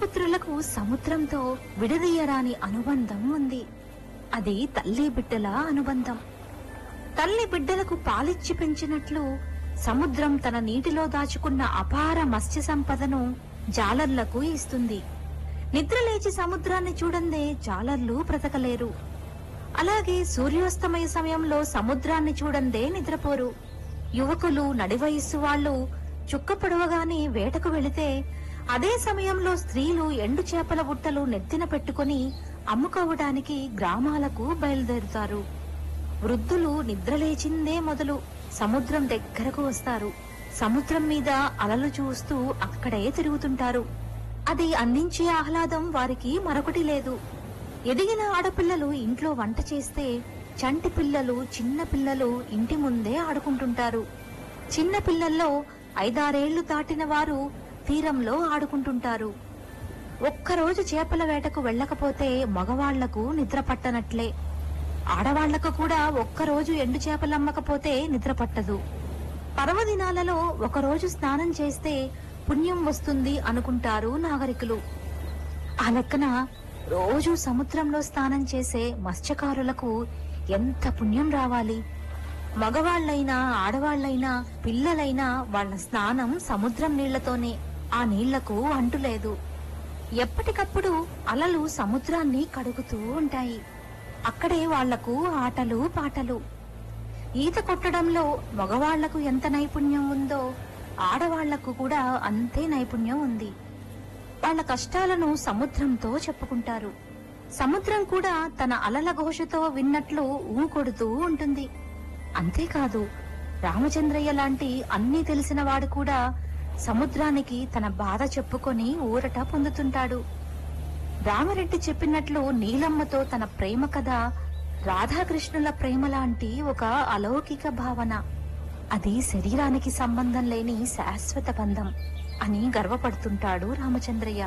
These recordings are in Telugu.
బ్రహ్మపుత్రులకు సముద్రంతో విడదీయరాని అనుబంధం ఉంది అది తల్లి బిడ్డల అనుబంధం తల్లి బిడ్డలకు పాలిచ్చి పెంచినట్లు సముద్రం తన నీటిలో దాచుకున్న అపార మత్స్య సంపదను జాలర్లకు ఇస్తుంది నిద్రలేచి సముద్రాన్ని చూడందే జాలర్లు బ్రతకలేరు అలాగే సూర్యోస్తమయ సమయంలో సముద్రాన్ని చూడందే నిద్రపోరు యువకులు నడివయస్సు వాళ్ళు చుక్క పొడవగానే వేటకు వెళితే అదే సమయంలో స్త్రీలు ఎండు చేపల బుట్టలు నెత్తిన పెట్టుకుని అమ్ముకోవడానికి గ్రామాలకు బయలుదేరుతారు వృద్ధులు నిద్రలేచిందే మొదలు సముద్రం దగ్గరకు వస్తారు సముద్రం మీద అలలు చూస్తూ అక్కడే తిరుగుతుంటారు అది అందించే ఆహ్లాదం వారికి మరొకటి లేదు ఎదిగిన ఆడపిల్లలు ఇంట్లో వంట చేస్తే చంటి పిల్లలు చిన్న పిల్లలు ఇంటి ముందే ఆడుకుంటుంటారు చిన్న పిల్లల్లో ఐదారేళ్లు దాటిన వారు తీరంలో ఆడుకుంటుంటారు ఒక్కరోజు చేపల వేటకు వెళ్ళకపోతే మగవాళ్లకు నిద్ర పట్టనట్లే ఆడవాళ్లకు కూడా ఒక్కరోజు ఎండు చేపలమ్మకపోతే నిద్ర పట్టదు పర్వదినాలలో ఒకరోజు స్నానం చేస్తే పుణ్యం వస్తుంది అనుకుంటారు నాగరికులు ఆ లెక్కన రోజు సముద్రంలో స్నానం చేసే మత్స్యకారులకు ఎంత పుణ్యం రావాలి మగవాళ్లైనా ఆడవాళ్లైనా పిల్లలైనా వాళ్ళ స్నానం సముద్రం నీళ్లతోనే ఆ నీళ్లకు అంటులేదు ఎప్పటికప్పుడు అలలు సముద్రాన్ని కడుగుతూ ఉంటాయి అక్కడే వాళ్లకు ఆటలు పాటలు ఈత కొట్టడంలో మగవాళ్లకు ఎంత నైపుణ్యం ఉందో ఆడవాళ్లకు కూడా అంతే నైపుణ్యం ఉంది వాళ్ళ కష్టాలను సముద్రంతో చెప్పుకుంటారు సముద్రం కూడా తన అలల ఘోషతో విన్నట్లు ఊకొడుతూ ఉంటుంది అంతేకాదు రామచంద్రయ్య లాంటి అన్నీ తెలిసిన వాడు కూడా సముద్రానికి తన బాధ చెప్పుకొని ఊరట పొందుతుంటాడు రామరెడ్డి చెప్పినట్లు నీలమ్మతో తన ప్రేమ కథ రాధాకృష్ణుల ప్రేమ లాంటి ఒక అలౌకిక భావన అది శరీరానికి సంబంధం లేని శాశ్వత బంధం అని గర్వపడుతుంటాడు రామచంద్రయ్య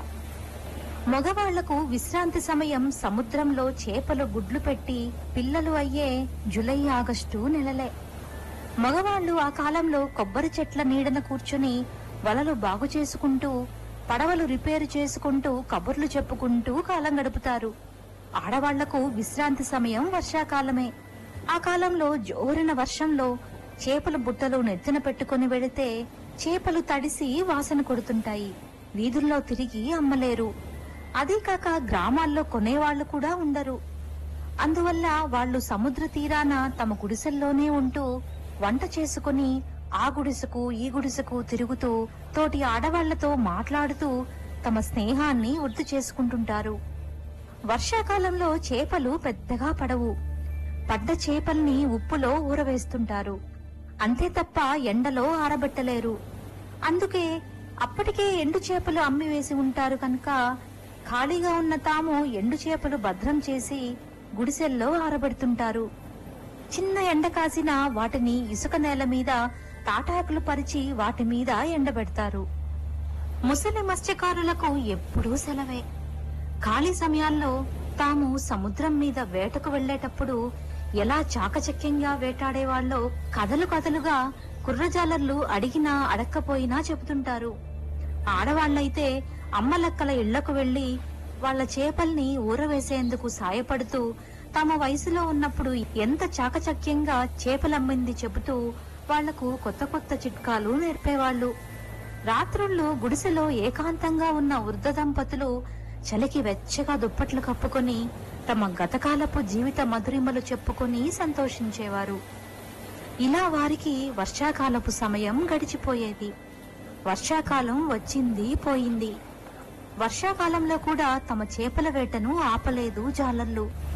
మగవాళ్లకు విశ్రాంతి సమయం సముద్రంలో చేపలు గుడ్లు పెట్టి పిల్లలు అయ్యే జులై ఆగస్టు నెలలే మగవాళ్లు ఆ కాలంలో కొబ్బరి చెట్ల నీడన కూర్చుని వలలు బాగు చేసుకుంటూ పడవలు రిపేరు చేసుకుంటూ కబుర్లు చెప్పుకుంటూ కాలం గడుపుతారు ఆడవాళ్లకు విశ్రాంతి సమయం వర్షాకాలమే ఆ కాలంలో జోరిన వర్షంలో చేపల బుట్టలు నెత్తిన పెట్టుకుని వెళితే చేపలు తడిసి వాసన కొడుతుంటాయి వీధుల్లో తిరిగి అమ్మలేరు అదీ కాక గ్రామాల్లో కొనేవాళ్లు కూడా ఉండరు అందువల్ల వాళ్ళు సముద్ర తీరాన తమ గుడిసెల్లోనే ఉంటూ వంట చేసుకుని ఆ గుడిసెకు ఈ గుడిసెకు తిరుగుతూ తోటి ఆడవాళ్లతో మాట్లాడుతూ తమ స్నేహాన్ని వృద్ధి చేసుకుంటుంటారు వర్షాకాలంలో చేపలు పెద్దగా పడవు పడ్డ చేపల్ని ఉప్పులో ఊరవేస్తుంటారు అంతే తప్ప ఎండలో ఆరబెట్టలేరు అందుకే అప్పటికే ఎండు చేపలు అమ్మి వేసి ఉంటారు కనుక ఖాళీగా ఉన్న తాము ఎండు చేపలు భద్రం చేసి గుడిసెల్లో ఆరబెడుతుంటారు చిన్న ఎండ కాసిన వాటిని ఇసుక నేల మీద తాటాకులు పరిచి వాటి మీద ఎండబెడతారు ముసలి మత్స్యకారులకు ఎప్పుడూ సెలవే ఖాళీ సమయాల్లో తాము సముద్రం మీద వేటకు వెళ్లేటప్పుడు ఎలా చాకచక్యంగా వేటాడేవాళ్ళో కథలు కథలుగా కుర్రజాలర్లు అడిగినా అడక్కపోయినా చెబుతుంటారు ఆడవాళ్లైతే అమ్మలక్కల ఇళ్లకు వెళ్లి వాళ్ళ చేపల్ని ఊరవేసేందుకు సాయపడుతూ తమ వయసులో ఉన్నప్పుడు ఎంత చాకచక్యంగా చేపలమ్మింది చెబుతూ వాళ్లకు కొత్త కొత్త చిట్కాలు నేర్పేవాళ్లు రాత్రుళ్ళు గుడిసెలో ఏకాంతంగా ఉన్న వృద్ధ దంపతులు చలికి వెచ్చగా దుప్పట్లు కప్పుకొని తమ గతకాలపు జీవిత మధురిమలు చెప్పుకొని సంతోషించేవారు ఇలా వారికి వర్షాకాలపు సమయం గడిచిపోయేది వర్షాకాలం వచ్చింది పోయింది వర్షాకాలంలో కూడా తమ చేపల వేటను ఆపలేదు జాలర్లు